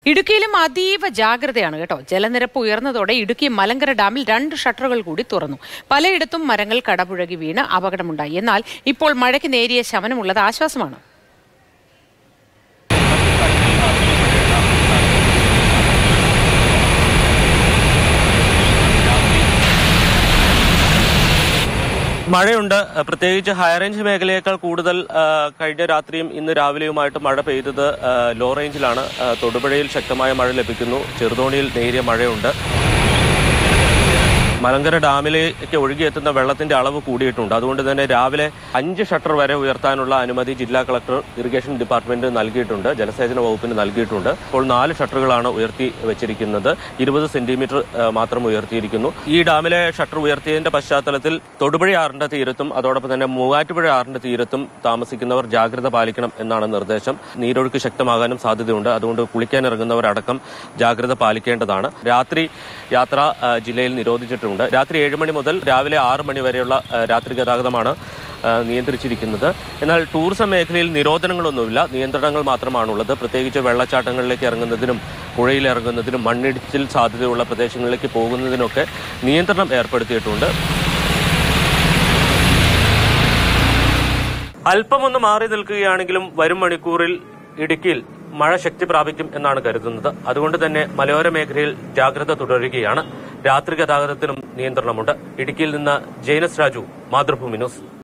ഇടുക്കിയിലും അതീവ ജാഗ്രതയാണ് കേട്ടോ ജലനിരപ്പ് ഉയർന്നതോടെ ഇടുക്കി മലങ്കര ഡാമിൽ രണ്ട് ഷട്ടറുകൾ കൂടി തുറന്നു പലയിടത്തും മരങ്ങൾ കടപുഴകി വീണ് അപകടമുണ്ടായി എന്നാൽ ഇപ്പോൾ മഴയ്ക്ക് നേരിയ ശമനമുള്ളത് ആശ്വാസമാണ് മഴയുണ്ട് പ്രത്യേകിച്ച് ഹൈറേഞ്ച് മേഖലയേക്കാൾ കൂടുതൽ ആ, കഴിഞ്ഞ രാത്രിയും ഇന്ന് രാവിലെയുമായിട്ട് മഴ പെയ്തത് ആ, ലോ റേഞ്ചിലാണ് ആ, തൊടുപുഴയിൽ ശക്തമായ മഴ ലഭിക്കുന്നു ചെറുതോണിയിൽ നേരിയ മഴയുണ്ട് മലങ്കര ഡാമിലേക്ക് ഒഴുകിയെത്തുന്ന വെള്ളത്തിന്റെ അളവ് കൂടിയിട്ടുണ്ട് അതുകൊണ്ട് തന്നെ രാവിലെ അഞ്ച് ഷട്ടർ വരെ ഉയർത്താനുള്ള അനുമതി ജില്ലാ കളക്ടർ ഇറിഗേഷൻ ഡിപ്പാർട്ട്മെന്റ് നൽകിയിട്ടുണ്ട് ജലസേചന വകുപ്പിന് നൽകിയിട്ടുണ്ട് ഇപ്പോൾ നാല് ഷട്ടറുകളാണ് ഉയർത്തി വെച്ചിരിക്കുന്നത് ഇരുപത് സെന്റിമീറ്റർ ആ, മാത്രം ഉയർത്തിയിരിക്കുന്നു ഈ ഡാമിലെ ഷട്ടർ ഉയർത്തിയതിന്റെ പശ്ചാത്തലത്തിൽ തൊടുപുഴ ആറിന്റെ തീരത്തും അതോടൊപ്പം തന്നെ മൂവാറ്റുപുഴ ആറിന്റെ തീരത്തും താമസിക്കുന്നവർ ജാഗ്രത പാലിക്കണം എന്നാണ് നിർദ്ദേശം നീരൊഴുക്ക് ശക്തമാകാനും സാധ്യതയുണ്ട് അതുകൊണ്ട് കുളിക്കാൻ ഇറങ്ങുന്നവരടക്കം ജാഗ്രത പാലിക്കേണ്ടതാണ് രാത്രി യാത്ര ആ, ജില്ലയിൽ നിരോധിച്ചിട്ടുണ്ട് രാത്രി ഏഴ് മണി മുതൽ രാവിലെ ആറ് മണി വരെയുള്ള ആ, രാത്രി ഗതാഗതമാണ് ആ, നിയന്ത്രിച്ചിരിക്കുന്നത് എന്നാൽ ടൂറിസം മേഖലയിൽ നിരോധനങ്ങളൊന്നുമില്ല നിയന്ത്രണങ്ങൾ മാത്രമാണുള്ളത് പ്രത്യേകിച്ച് വെള്ളച്ചാട്ടങ്ങളിലേക്ക് ഇറങ്ങുന്നതിനും പുഴയിൽ ഇറങ്ങുന്നതിനും മണ്ണിടിച്ചിൽ സാധ്യതയുള്ള പ്രദേശങ്ങളിലേക്ക് പോകുന്നതിനൊക്കെ നിയന്ത്രണം ഏർപ്പെടുത്തിയിട്ടുണ്ട് അല്പമൊന്ന് മാറി നിൽക്കുകയാണെങ്കിലും വരും മണിക്കൂറിൽ ഇടുക്കിയിൽ മഴ ശക്തി പ്രാപിക്കും എന്നാണ് കരുതുന്നത് അതുകൊണ്ട് തന്നെ മലയോര മേഖലയിൽ ജാഗ്രത തുടരുകയാണ് രാത്രി ഗതാഗതത്തിനും നിയന്ത്രണമുണ്ട് ഇടുക്കിയിൽ നിന്ന് ജെയിനസ് രാജു മാതൃഭൂമി ന്യൂസ്